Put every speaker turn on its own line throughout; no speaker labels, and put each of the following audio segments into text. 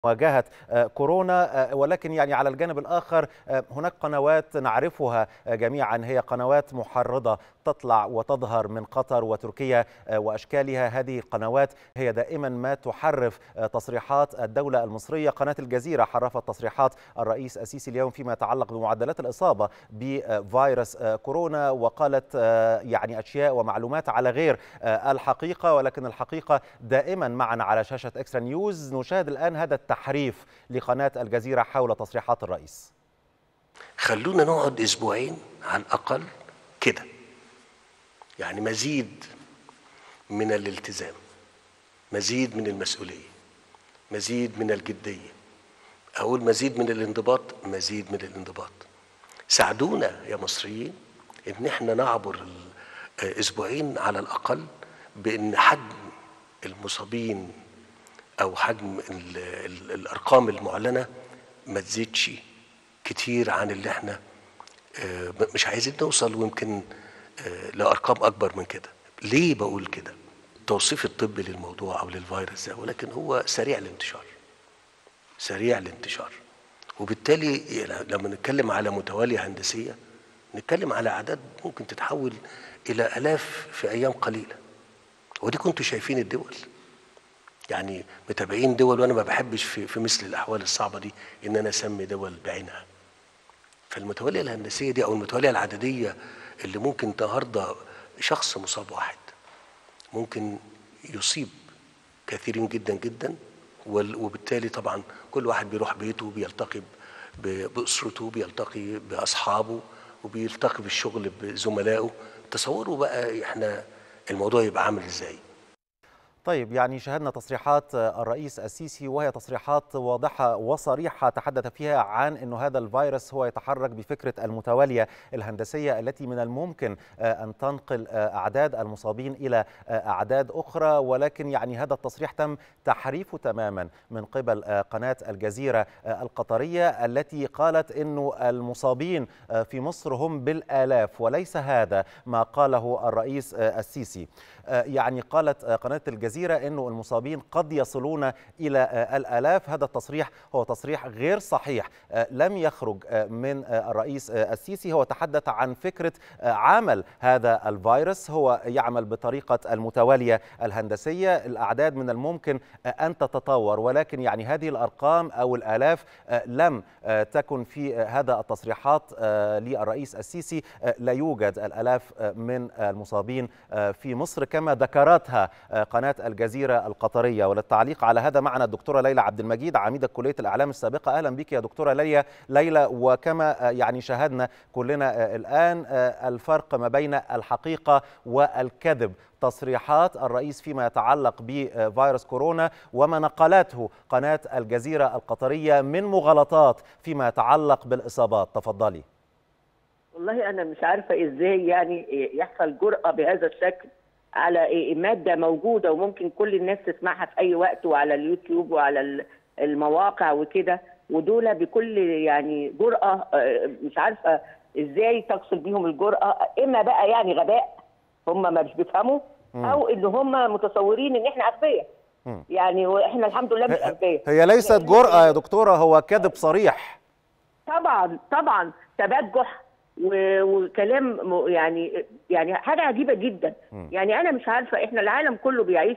مواجهة كورونا ولكن يعني على الجانب الآخر هناك قنوات نعرفها جميعا هي قنوات محرضة تطلع وتظهر من قطر وتركيا وأشكالها هذه القنوات هي دائما ما تحرف تصريحات الدولة المصرية قناة الجزيرة حرفت تصريحات الرئيس السيسي اليوم فيما يتعلق بمعدلات الإصابة بفيروس كورونا وقالت يعني أشياء ومعلومات على غير الحقيقة ولكن الحقيقة دائما معنا على شاشة إكسترا نيوز نشاهد الآن هذا التحريف لقناة الجزيرة حول تصريحات الرئيس
خلونا نقعد اسبوعين على الاقل كده يعني مزيد من الالتزام مزيد من المسؤوليه مزيد من الجديه اقول مزيد من الانضباط مزيد من الانضباط ساعدونا يا مصريين ان احنا نعبر اسبوعين على الاقل بان حجم المصابين او حجم ال ال الارقام المعلنه ما تزيدش كتير عن اللي احنا مش عايزين نوصل ويمكن لارقام اكبر من كده ليه بقول كده التوصيف الطبي للموضوع او للفيروس ده ولكن هو سريع الانتشار سريع الانتشار وبالتالي لما نتكلم على متواليه هندسيه نتكلم على اعداد ممكن تتحول الى الاف في ايام قليله ودي كنتوا شايفين الدول يعني متابعين دول وانا ما بحبش في, في مثل الاحوال الصعبه دي ان انا اسمي دول بعينها فالمتواليه الهندسيه دي او المتواليه العدديه اللي ممكن النهارده شخص مصاب واحد ممكن يصيب كثيرين جدا جدا وبالتالي طبعا كل واحد بيروح بيته بيلتقي باسرته بيلتقي باصحابه وبيلتقي بالشغل بزملائه تصوروا بقى احنا الموضوع يبقى عامل ازاي
طيب يعني شاهدنا تصريحات الرئيس السيسي وهي تصريحات واضحة وصريحة تحدث فيها عن أن هذا الفيروس هو يتحرك بفكرة المتوالية الهندسية التي من الممكن أن تنقل أعداد المصابين إلى أعداد أخرى ولكن يعني هذا التصريح تم تحريفه تماما من قبل قناة الجزيرة القطرية التي قالت أن المصابين في مصر هم بالآلاف وليس هذا ما قاله الرئيس السيسي يعني قالت قناة الجزيرة أنه المصابين قد يصلون إلى الآلاف هذا التصريح هو تصريح غير صحيح لم يخرج من الرئيس السيسي هو تحدث عن فكرة عمل هذا الفيروس هو يعمل بطريقة المتوالية الهندسية الأعداد من الممكن أن تتطور ولكن يعني هذه الأرقام أو الآلاف لم تكن في هذا التصريحات للرئيس السيسي لا يوجد الآلاف من المصابين في مصر كما ذكرتها قناة الجزيرة القطرية وللتعليق على هذا معنا الدكتورة ليلى عبد المجيد عميدة كلية الإعلام السابقة أهلا بك يا دكتورة ليلى ليلى وكما يعني شاهدنا كلنا الآن الفرق ما بين الحقيقة والكذب تصريحات الرئيس فيما يتعلق بفيروس كورونا وما نقلته قناة الجزيرة القطرية من مغالطات فيما يتعلق بالإصابات تفضلي
والله أنا مش عارفة إزاي يعني يحصل جرأة بهذا الشكل على مادة موجودة وممكن كل الناس تسمعها في أي وقت وعلى اليوتيوب وعلى المواقع وكده ودول بكل يعني جرأة مش عارفة إزاي تقصد بيهم الجرأة إما بقى يعني غباء هم ما مش بيفهموا أو إن هم متصورين إن إحنا أغبياء يعني وإحنا الحمد لله مش أغبياء
هي ليست جرأة يا دكتورة هو كذب صريح
طبعا طبعا تبجح وكلام يعني يعني حاجه عجيبه جدا يعني انا مش عارفه احنا العالم كله بيعيش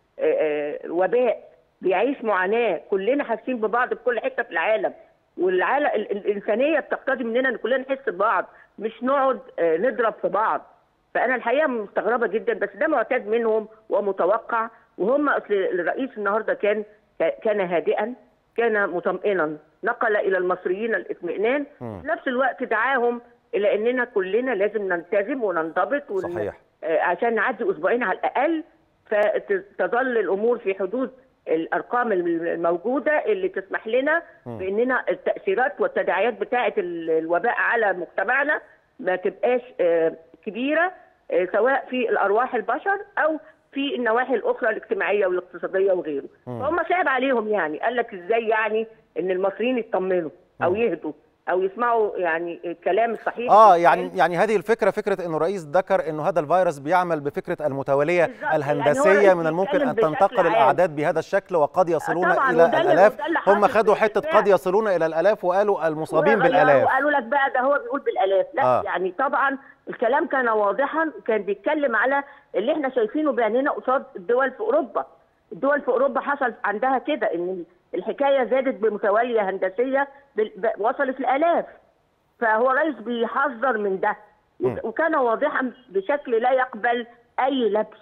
وباء بيعيش معاناه كلنا حاسين ببعض في كل حته في العالم والعالم الانسانيه بتقتضي مننا ان كلنا نحس ببعض مش نقعد نضرب في بعض فانا الحقيقه مستغربه جدا بس ده معتاد منهم ومتوقع وهم اصل الرئيس النهارده كان كان هادئا كان مطمئنا نقل الى المصريين الاطمئنان في نفس الوقت دعاهم الى اننا كلنا لازم نلتزم وننضبط ون...
صحيح.
آه عشان نعدي اسبوعين على الاقل فتظل الامور في حدود الارقام الموجوده اللي تسمح لنا م. باننا التاثيرات والتداعيات بتاعه الوباء على مجتمعنا ما تبقاش آه كبيره آه سواء في الارواح البشر او في النواحي الاخرى الاجتماعيه والاقتصاديه وغيره فهم صعب عليهم يعني قال لك ازاي يعني ان المصريين يطمنوا او يهدوا او يسمعوا يعني الكلام الصحيح
اه يعني يعني هذه الفكره فكره انه الرئيس ذكر انه هذا الفيروس بيعمل بفكره المتواليه
بالظبط. يعني
الهندسيه
هو
من الممكن
بيتكلم
ان
بشكل
تنتقل
عام.
الاعداد بهذا الشكل وقد يصلون
طبعاً،
الى
وده اللي-
الالاف
وده اللي
هم
حاصل
خدوا حته
بالفعل.
قد يصلون الى الالاف وقالوا المصابين
وغيروا
بالالاف
وقالوا لك بقى ده هو بيقول بالالاف لا
آه.
آه. يعني طبعا الكلام كان واضحا كان بيتكلم على اللي احنا شايفينه بعينينا قصاد الدول في اوروبا الدول في اوروبا حصل عندها كده ان الحكايه زادت بمتواليه هندسيه بال- ب- وصلت الالاف فهو رئيس بيحذر من ده
مم.
وكان واضحا بشكل لا يقبل اي لبس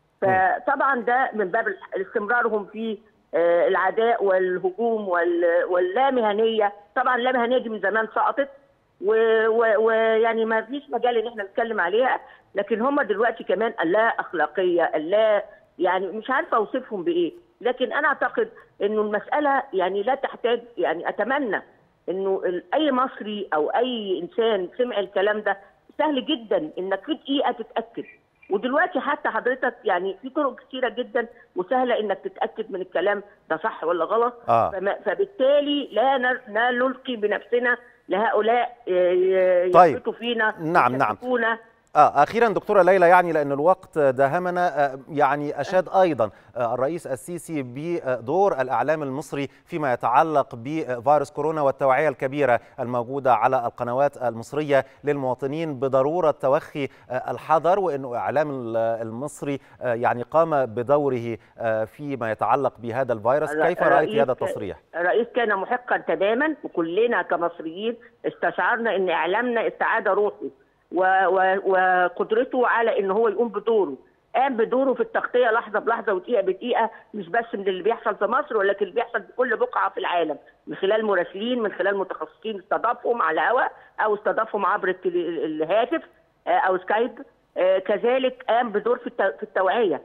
فطبعا ده من باب استمرارهم في آه، العداء والهجوم وال- واللامهنيه طبعا اللامهنيه دي من زمان سقطت و- و- ويعني ما فيش مجال ان احنا نتكلم عليها لكن هم دلوقتي كمان اللا اخلاقيه اللا يعني مش عارفه اوصفهم بايه لكن انا اعتقد انه المساله يعني لا تحتاج يعني اتمنى انه ال- اي مصري او اي انسان سمع الكلام ده سهل جدا انك في دقيقه تتاكد ودلوقتي حتى حضرتك يعني في طرق كتيره جدا وسهله انك تتاكد من الكلام ده صح ولا غلط
آه.
فما فبالتالي لا ن- لا نلقي بنفسنا لهؤلاء ي-
طيب.
يثبتوا فينا
نعم، نعم.
يشككونا.
آه أخيرا دكتورة ليلى يعني لأن الوقت داهمنا آه يعني أشاد أيضا آه الرئيس السيسي بدور الإعلام المصري فيما يتعلق بفيروس كورونا والتوعية الكبيرة الموجودة على القنوات المصرية للمواطنين بضرورة توخي آه الحذر وأنه إعلام ال- المصري آه يعني قام بدوره آه فيما يتعلق بهذا الفيروس
الر-
كيف رأيت
الرئيس-
هذا التصريح؟
الرئيس كان محقا تماما وكلنا كمصريين استشعرنا ان اعلامنا استعاد روحه و- و- وقدرته على ان هو يقوم بدوره قام بدوره في التغطيه لحظه بلحظه ودقيقه بدقيقه مش بس من اللي بيحصل في مصر ولكن اللي بيحصل في كل بقعه في العالم من خلال مراسلين من خلال متخصصين استضافهم على الهواء او استضافهم عبر التلي- الهاتف آه، او سكايب آه، كذلك قام بدور في الت- في التوعيه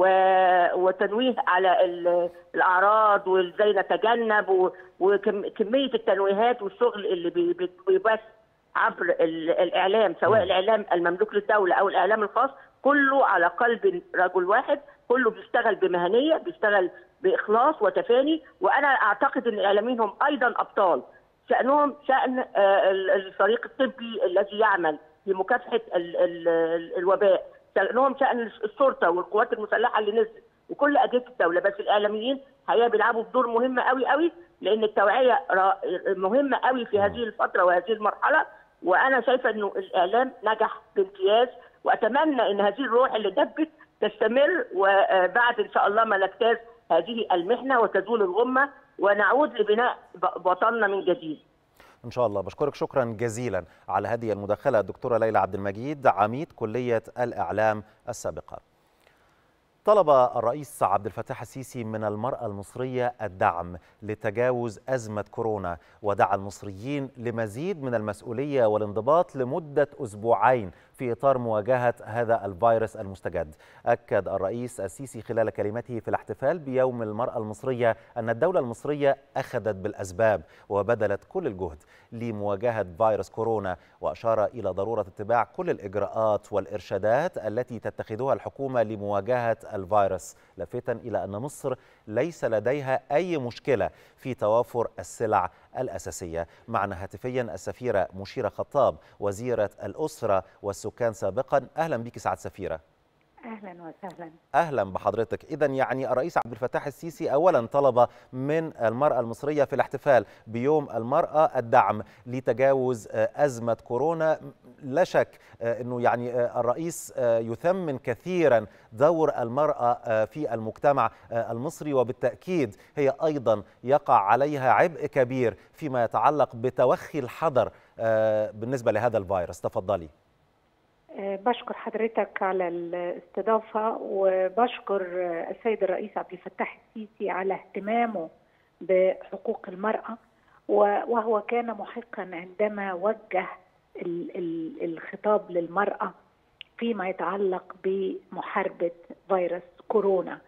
و- وتنويه على ال- الاعراض وازاي نتجنب وكميه التنويهات والشغل اللي بي- بي- بيبث عبر ال- الاعلام سواء الاعلام المملوك للدوله او الاعلام الخاص كله على قلب رجل واحد كله بيشتغل بمهنيه بيشتغل باخلاص وتفاني وانا اعتقد ان الاعلاميين هم ايضا ابطال شانهم شان آه، ال- الفريق الطبي الذي يعمل في مكافحه ال- ال- ال- الوباء شانهم شان الشرطه والقوات المسلحه اللي نزلت وكل اجهزه الدوله بس الاعلاميين حقيقه بيلعبوا بدور مهم قوي قوي لان التوعيه را- مهمه قوي في هذه الفتره وهذه المرحله وانا شايفه انه الاعلام نجح بامتياز واتمنى ان هذه الروح اللي دبت تستمر وبعد ان شاء الله ما نجتاز هذه المحنه وتزول الغمه ونعود لبناء ب- وطننا من جديد.
إن شاء الله بشكرك شكرا جزيلا على هذه المداخلة الدكتورة ليلى عبد المجيد عميد كلية الإعلام السابقة طلب الرئيس عبد الفتاح السيسي من المرأة المصرية الدعم لتجاوز أزمة كورونا ودعا المصريين لمزيد من المسؤولية والانضباط لمدة أسبوعين في إطار مواجهة هذا الفيروس المستجد أكد الرئيس السيسي خلال كلمته في الاحتفال بيوم المرأة المصرية أن الدولة المصرية أخذت بالأسباب وبذلت كل الجهد لمواجهة فيروس كورونا وأشار إلى ضرورة اتباع كل الإجراءات والإرشادات التي تتخذها الحكومة لمواجهة الفيروس لافتا إلى أن مصر ليس لديها أي مشكلة في توافر السلع الأساسية معنا هاتفيا السفيرة مشيرة خطاب وزيرة الأسرة والسكان سابقا أهلا بك سعد سفيرة
اهلا وسهلا
اهلا بحضرتك اذا يعني الرئيس عبد الفتاح السيسي اولا طلب من المراه المصريه في الاحتفال بيوم المراه الدعم لتجاوز آه، ازمه كورونا لا شك آه، انه يعني آه، الرئيس آه، يثمن كثيرا دور المراه آه، في المجتمع آه، المصري وبالتاكيد هي ايضا يقع عليها عبء كبير فيما يتعلق بتوخي الحذر آه، بالنسبه لهذا الفيروس تفضلي
آه، بشكر حضرتك على الاستضافة وبشكر آه، السيد الرئيس عبد الفتاح السيسي على اهتمامه بحقوق المرأة و- وهو كان محقا عندما وجه ال- ال- الخطاب للمرأة فيما يتعلق بمحاربة فيروس كورونا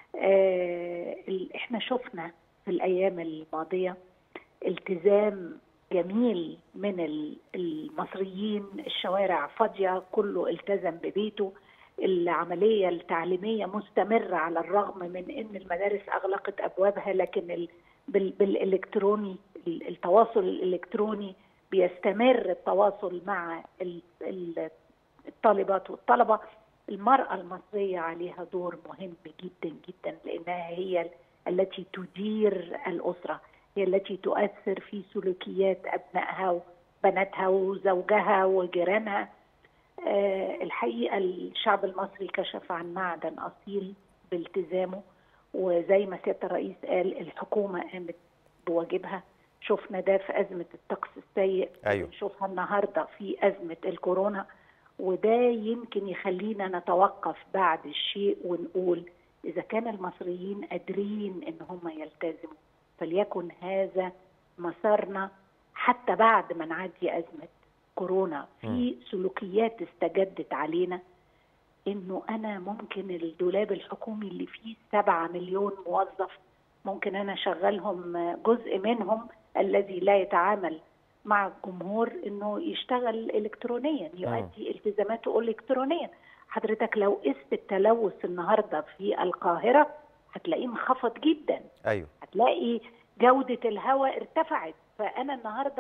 آه، ال- احنا شفنا في الأيام الماضية التزام جميل من ال- المصريين الشوارع فاضية كله التزم ببيته العملية التعليمية مستمرة على الرغم من أن المدارس أغلقت أبوابها لكن ال- بال- بالإلكتروني ال- التواصل الإلكتروني بيستمر التواصل مع ال- ال- الطالبات والطلبه المراه المصريه عليها دور مهم جدا جدا لانها هي التي تدير الاسره هي التي تؤثر في سلوكيات ابنائها وبناتها وزوجها وجيرانها آه، الحقيقه الشعب المصري كشف عن معدن اصيل بالتزامه وزي ما سياده الرئيس قال الحكومه قامت بواجبها شفنا ده في ازمه الطقس السيء
أيوة.
نشوفها النهارده في ازمه الكورونا وده يمكن يخلينا نتوقف بعد الشيء ونقول اذا كان المصريين قادرين ان هم يلتزموا فليكن هذا مسارنا حتى بعد ما نعدي ازمه كورونا في سلوكيات استجدت علينا انه انا ممكن الدولاب الحكومي اللي فيه سبعة مليون موظف ممكن انا اشغلهم جزء منهم الذي لا يتعامل مع الجمهور انه يشتغل الكترونيا يؤدي التزاماته الكترونيا حضرتك لو قست التلوث النهارده في القاهره هتلاقيه انخفض جدا
ايوه
هتلاقي جوده الهواء ارتفعت فانا النهارده